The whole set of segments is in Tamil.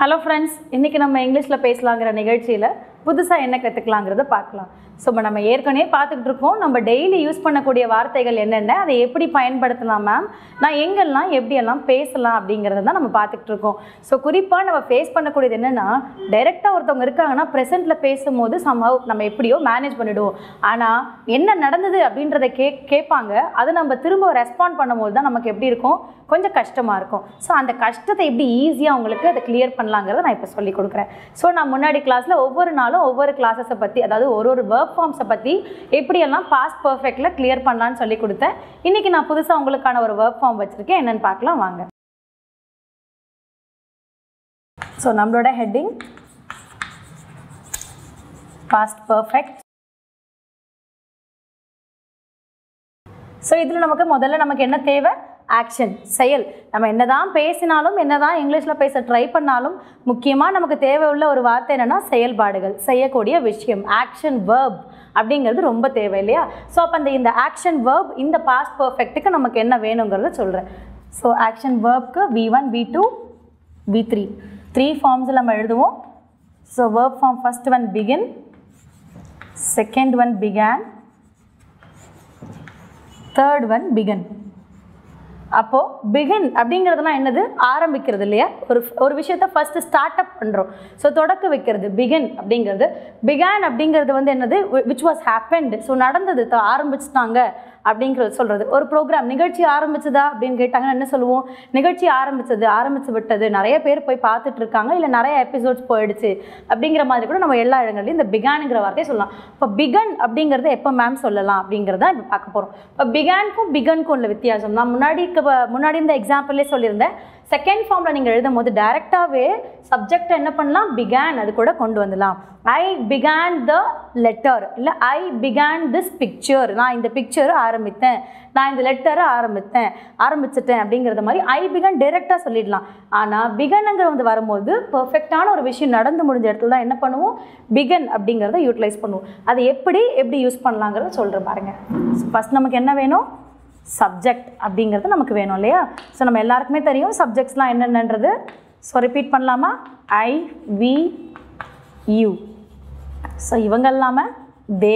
ஹலோ ஃப்ரெண்ட்ஸ் இன்றைக்கி நம்ம இங்கிலீஷில் பேசலாங்கிற நிகழ்ச்சியில் புதுசாக என்ன கற்றுக்கலாங்கிறத பார்க்கலாம் ஸோ இப்போ நம்ம ஏற்கனவே பார்த்துக்கிட்டு இருக்கோம் நம்ம டெய்லி யூஸ் பண்ணக்கூடிய வார்த்தைகள் என்னென்ன அதை எப்படி பயன்படுத்தலாம் மேம் நான் எங்கெல்லாம் எப்படியெல்லாம் பேசலாம் அப்படிங்கிறத தான் நம்ம பார்த்துக்கிட்டு இருக்கோம் ஸோ குறிப்பாக நம்ம ஃபேஸ் பண்ணக்கூடியது என்னென்னா டைரெக்டாக ஒருத்தவங்க இருக்காங்கன்னா ப்ரெசென்ட்டில் பேசும்போது சம்பவ் நம்ம எப்படியோ மேனேஜ் பண்ணிவிடுவோம் ஆனால் என்ன நடந்தது அப்படின்றத கே கேட்பாங்க அதை நம்ம திரும்ப ரெஸ்பாண்ட் பண்ணும்போது தான் நமக்கு எப்படி இருக்கும் கொஞ்சம் கஷ்டமாக இருக்கும் ஸோ அந்த கஷ்டத்தை எப்படி ஈஸியாக உங்களுக்கு அதை கிளியர் பண்ணலாங்கிறத நான் இப்போ சொல்லி கொடுக்குறேன் ஸோ நான் முன்னாடி கிளாஸில் ஒவ்வொரு நாளும் ஒவ்வொரு கிளாஸஸை பற்றி அதாவது ஒரு ஒரு ஒர்க் ஃபார்ம்ஸை பற்றி எப்படியெல்லாம் பாஸ்ட் பர்ஃபெக்டில் கிளியர் பண்ணலான்னு சொல்லி கொடுத்தேன் இன்றைக்கி நான் புதுசாக உங்களுக்கான ஒரு ஒர்க் ஃபார்ம் வச்சுருக்கேன் என்னென்னு பார்க்கலாம் வாங்க ஸோ நம்மளோட ஹெட்டிங் பாஸ்ட் பர்ஃபெக்ட் ஸோ இதில் நமக்கு முதல்ல நமக்கு என்ன தேவை ஆக்ஷன் செயல் நம்ம என்னதான் பேசினாலும் என்னதான் இங்கிலீஷில் பேச ட்ரை பண்ணாலும் முக்கியமாக நமக்கு தேவை உள்ள ஒரு வார்த்தை என்னென்னா செயல்பாடுகள் செய்யக்கூடிய விஷயம் ஆக்ஷன் வேர்ப் அப்படிங்கிறது ரொம்ப தேவை இல்லையா ஸோ அப்போ அந்த இந்த ஆக்ஷன் வேர்ப் இந்த பாஸ்ட் பர்ஃபெக்ட்டுக்கு நமக்கு என்ன வேணுங்கிறத சொல்கிறேன் ஸோ ஆக்ஷன் வேர்ப்க்கு V one V two V three three ஃபார்ம்ஸில் நம்ம எழுதுவோம் so verb form first one begin second one began third one begun அப்போது பிகின் அப்படிங்கிறதுலாம் என்னது ஆரம்பிக்கிறது இல்லையா ஒரு ஒரு விஷயத்த ஃபஸ்ட்டு ஸ்டார்ட் அப் பண்ணுறோம் ஸோ தொடக்க வைக்கிறது பிகின் அப்படிங்கிறது பிகான் அப்படிங்கிறது வந்து என்னது விச் வாஸ் ஹேப்பன்டு ஸோ நடந்தது த- ஆரம்பிச்சிட்டாங்க அப்படிங்கிறது சொல்கிறது ஒரு ப்ரோக்ராம் நிகழ்ச்சி ஆரம்பிச்சதா அப்படின்னு கேட்டாங்கன்னா என்ன சொல்லுவோம் நிகழ்ச்சி ஆரம்பிச்சது ஆரம்பிச்சு விட்டது நிறைய பேர் போய் பார்த்துட்டு இருக்காங்க இல்லை நிறைய எபிசோட்ஸ் போயிடுச்சு அப்படிங்கிற மாதிரி கூட நம்ம எல்லா இடங்கள்லையும் இந்த பிகானுங்கிற வார்த்தையை சொல்லலாம் இப்போ பிகன் அப்படிங்கிறத எப்போ மேம் சொல்லலாம் அப்படிங்கிறத இப்போ பார்க்க போகிறோம் இப்போ பிகானுக்கும் பிகனுக்கும் உள்ள வித்தியாசம் நான் முன்னாடி க- முன்னாடி இந்த எக்ஸாம்பிளே சொல்லியிருந்தேன் செகண்ட் ஃபார்மில் நீங்கள் எழுதும் போது டேரெக்டாகவே சப்ஜெக்டை என்ன பண்ணலாம் பிகான் அது கூட கொண்டு வந்துடலாம் ஐ பிகான் த லெட்டர் இல்லை ஐ பிகான் திஸ் பிக்சர் நான் இந்த பிக்சரை ஆரம்பித்தேன் நான் இந்த லெட்டரை ஆரம்பித்தேன் ஆரம்பிச்சிட்டேன் அப்படிங்கிறத மாதிரி ஐ பிகன் டைரெக்டாக சொல்லிடலாம் ஆனால் பிகனுங்கிற வந்து வரும்போது பர்ஃபெக்டான ஒரு விஷயம் நடந்து முடிஞ்ச இடத்துல தான் என்ன பண்ணுவோம் பிகன் அப்படிங்கிறத யூட்டிலைஸ் பண்ணுவோம் அதை எப்படி எப்படி யூஸ் பண்ணலாங்கிறத சொல்கிறேன் பாருங்கள் ஃபஸ்ட் நமக்கு என்ன வேணும் சப்ஜெக்ட் அப்படிங்கிறது நமக்கு வேணும் இல்லையா ஸோ நம்ம எல்லாருக்குமே தெரியும் சப்ஜெக்ட்ஸ்லாம் என்னென்னன்றது ஸோ ரிப்பீட் பண்ணலாமா ஐ வி யூ ஸோ இவங்க இல்லாமல் தே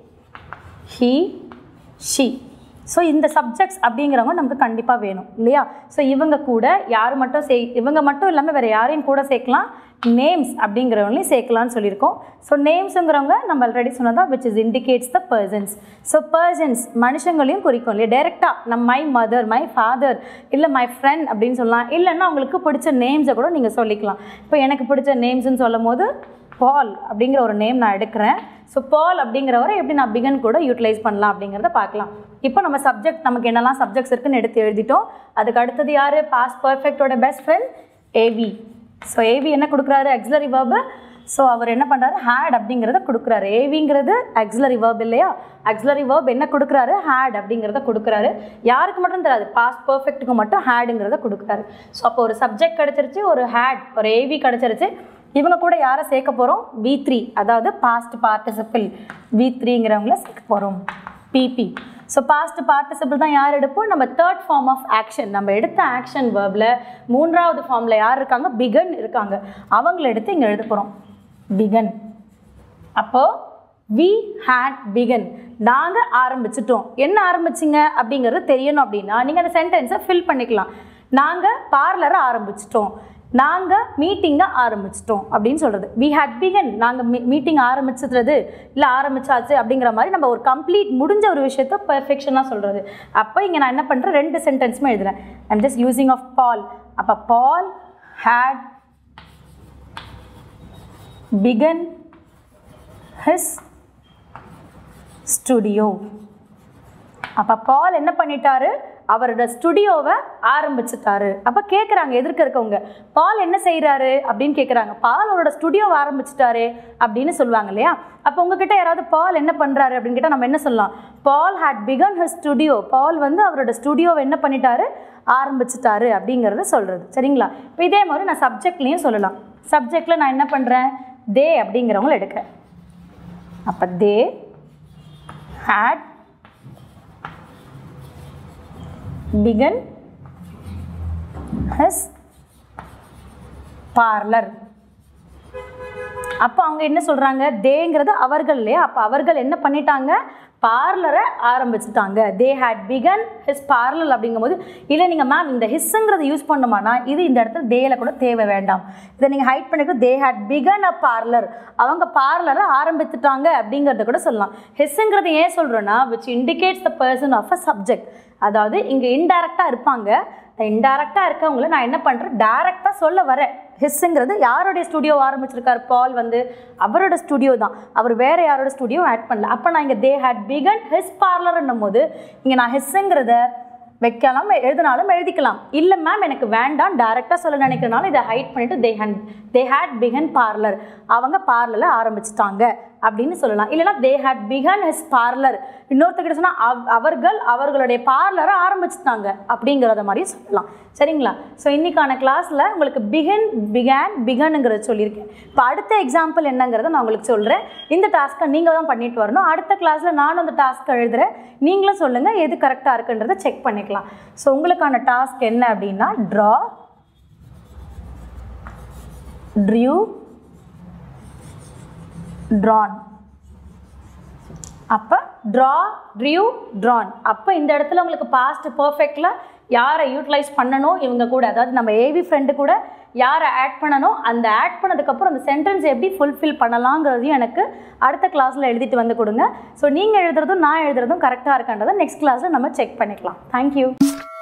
ஹீ ஷி ஸோ இந்த சப்ஜெக்ட்ஸ் அப்படிங்கிறவங்க நமக்கு கண்டிப்பாக வேணும் இல்லையா ஸோ இவங்க கூட யார் மட்டும் சே இவங்க மட்டும் இல்லாமல் வேறு யாரையும் கூட சேர்க்கலாம் நேம்ஸ் அப்படிங்கிறவங்களையும் சேர்க்கலாம்னு சொல்லியிருக்கோம் ஸோ நேம்ஸுங்கிறவங்க நம்ம ஆல்ரெடி சொன்னதான் which is indicates the persons so persons மனுஷங்களையும் குறிக்கும் இல்லையா டேரெக்டாக நம்ம மை மதர் மை ஃபாதர் இல்லை மை ஃப்ரெண்ட் அப்படின்னு சொல்லலாம் இல்லைன்னா அவங்களுக்கு பிடிச்ச நேம்ஸை கூட நீங்கள் சொல்லிக்கலாம் இப்போ எனக்கு பிடிச்ச நேம்ஸ்னு சொல்லும் போது பால் அப்படிங்கிற ஒரு நேம் நான் எடுக்கிறேன் ஸோ பால் அப்படிங்கிறவரை எப்படி நான் பிகன் கூட யூட்டிலைஸ் பண்ணலாம் அப்படிங்கிறத பார்க்கலாம் இப்போ நம்ம சப்ஜெக்ட் நமக்கு என்னெல்லாம் சப்ஜெக்ட்ஸ் இருக்குன்னு எடுத்து எழுதிட்டோம் அதுக்கு அடுத்தது யார் பாஸ் பர்ஃபெக்டோட best friend AV so AV என்ன கொடுக்குறாரு ஆக்சிலரி வேர்பு ஸோ அவர் என்ன பண்ணுறாரு ஹேட் அப்படிங்கிறத கொடுக்குறாரு ஏவிங்கிறது ஆக்சிலரி வேர்ப் இல்லையா ஆக்சிலரி வேர்ப் என்ன கொடுக்குறாரு ஹேட் அப்படிங்கிறத கொடுக்குறாரு யாருக்கு மட்டும் தெரியாது பாஸ்ட் பர்ஃபெக்ட்டுக்கு மட்டும் ஹேடுங்கிறத கொடுக்குறாரு ஸோ அப்போ ஒரு சப்ஜெக்ட் கிடச்சிருச்சு ஒரு ஹேட் ஒரு ஏவி கிடச்சிருச்சு இவங்க கூட யாரை சேர்க்க போகிறோம் வி த்ரீ அதாவது பாஸ்ட் பார்ட்டிசிபிள் வி த்ரீங்கிறவங்கள சேர்க்க போகிறோம் பிபி ஸோ பாஸ்ட் பார்ட்டிசிபிள் தான் யார் எடுப்போம் நம்ம தேர்ட் ஃபார்ம் ஆஃப் ஆக்ஷன் நம்ம எடுத்த ஆக்ஷன் வேர்பில் மூன்றாவது ஃபார்மில் யார் இருக்காங்க பிகன் இருக்காங்க அவங்கள எடுத்து இங்கே எழுத போகிறோம் பிகன் அப்போ வி ஹேட் பிகன் நாங்கள் ஆரம்பிச்சிட்டோம் என்ன ஆரம்பிச்சிங்க அப்படிங்கிறது தெரியணும் அப்படின்னா நீங்கள் அந்த சென்டென்ஸை ஃபில் பண்ணிக்கலாம் நாங்கள் பார்லரை ஆரம்பிச்சிட்டோம் நாங்கள் மீட்டிங்கை ஆரம்பிச்சிட்டோம் அப்படின்னு சொல்கிறது வி ஹேட் பிகன் நாங்கள் மீ மீட்டிங் ஆரம்பிச்சது இல்லை ஆரம்பிச்சாச்சு அப்படிங்கிற மாதிரி நம்ம ஒரு கம்ப்ளீட் முடிஞ்ச ஒரு விஷயத்த பெர்ஃபெக்ஷனாக சொல்கிறது அப்போ இங்கே நான் என்ன பண்ணுறேன் ரெண்டு சென்டென்ஸுமே எழுதுறேன் I'm just using of Paul அப்போ Paul had begun his studio அப்போ பால் என்ன பண்ணிட்டாரு அவரோட ஸ்டுடியோவை ஆரம்பிச்சுட்டாரு அப்போ கேட்குறாங்க எதிர்க்க இருக்கவங்க பால் என்ன செய்கிறாரு அப்படின்னு கேட்குறாங்க பால் அவரோட ஸ்டுடியோவை ஆரம்பிச்சிட்டாரு அப்படின்னு சொல்லுவாங்க இல்லையா அப்போ உங்ககிட்ட யாராவது பால் என்ன பண்ணுறாரு அப்படின்னு கேட்டால் நம்ம என்ன சொல்லலாம் Paul had begun his studio Paul வந்து அவரோட ஸ்டுடியோவை என்ன பண்ணிட்டாரு ஆரம்பிச்சிட்டாரு அப்படிங்கிறத சொல்கிறது சரிங்களா இப்போ இதே மாதிரி நான் சப்ஜெக்ட்லேயும் சொல்லலாம் சப்ஜெக்டில் நான் என்ன பண்ணுறேன் தே அப்படிங்கிறவங்கள எடுக்கிறேன் அப்போ they had begun his parlour அப்போ அவங்க என்ன சொல்கிறாங்க தேங்கிறது அவர்கள் இல்லையா அப்போ அவர்கள் என்ன பண்ணிட்டாங்க பார்லரை ஆரம்பிச்சுட்டாங்க they had begun his parlour அப்படிங்கும்போது இல்லை நீங்கள் மேம் இந்த ஹிஸ்ஸுங்கிறத யூஸ் பண்ணுமானா இது இந்த இடத்துல தேல கூட தேவை வேண்டாம் இதை நீங்கள் ஹைட் பண்ணிட்டு they had begun a parlour அவங்க பார்லரை ஆரம்பிச்சுட்டாங்க அப்படிங்கிறத கூட சொல்லலாம் ஹிஸ்ஸுங்கிறது ஏன் சொல்கிறோன்னா which indicates the person of a subject அதாவது இங்கே இன்டைரக்டாக இருப்பாங்க இன்டைரக்டாக இருக்கவங்கள நான் என்ன பண்ணுறேன் டைரெக்டாக சொல்ல வரேன் ஹிஸ்ஸுங்கிறது யாருடைய ஸ்டுடியோ ஆரம்பிச்சிருக்காரு பால் வந்து அவரோட ஸ்டுடியோ தான் அவர் வேற யாரோட ஸ்டுடியோ ஆட் பண்ணல அப்போ நான் இங்கே தே ஹேட் பிகன் ஹிஸ் பார்லர்ன்னும் போது இங்கே நான் ஹிஸ்ஸுங்கிறத வைக்கலாம் எழுதினாலும் எழுதிக்கலாம் இல்லை மேம் எனக்கு வேண்டாம் டேரெக்டாக சொல்ல நினைக்கிறனால இதை ஹைட் பண்ணிவிட்டு they had they had begun parlour அவங்க பார்லரில் ஆரம்பிச்சிட்டாங்க அப்படின்னு சொல்லலாம் இல்லைனா they had begun his parlour இன்னொருத்தர்கிட்ட சொன்னால் அவ் அவர்கள் அவர்களுடைய பார்லரை ஆரம்பிச்சிட்டாங்க அப்படிங்கிறத மாதிரி சொல்லலாம் சரிங்களா ஸோ இன்றைக்கான கிளாஸில் உங்களுக்கு பிகன் பிகான் பிகனுங்கிறத சொல்லியிருக்கேன் இப்போ அடுத்த எக்ஸாம்பிள் என்னங்கிறத நான் உங்களுக்கு சொல்கிறேன் இந்த டாஸ்க்கை நீங்கள் தான் பண்ணிட்டு வரணும் அடுத்த கிளாஸில் நானும் அந்த டாஸ்க்கை எழுதுகிறேன் நீங்களும் சொல்லுங்கள் எது கரெக்டாக இருக்குன்றதை செக் பண்ணிக்கலாம் ஸோ உங்களுக்கான டாஸ்க் என்ன அப்படின்னா ட்ரா ட்ரியூ ட்ரான் அப்போ ட்ரா ட்ரியூ ட்ரான் அப்போ இந்த இடத்துல உங்களுக்கு பாஸ்ட் பர்ஃபெக்டில் யாரை யூட்டிலைஸ் பண்ணணும் இவங்க கூட அதாவது நம்ம ஏவி ஃப்ரெண்டு கூட யாரை ஆட் பண்ணணும் அந்த ஆட் பண்ணதுக்கப்புறம் அந்த சென்டென்ஸ் எப்படி ஃபுல்ஃபில் பண்ணலாங்கிறதையும் எனக்கு அடுத்த கிளாஸில் எழுதிட்டு வந்து கொடுங்க ஸோ நீங்கள் எழுதுறதும் நான் எழுதுறதும் கரெக்டாக இருக்கின்றதை நெக்ஸ்ட் கிளாஸில் நம்ம செக் பண்ணிக்கலாம் தேங்க்யூ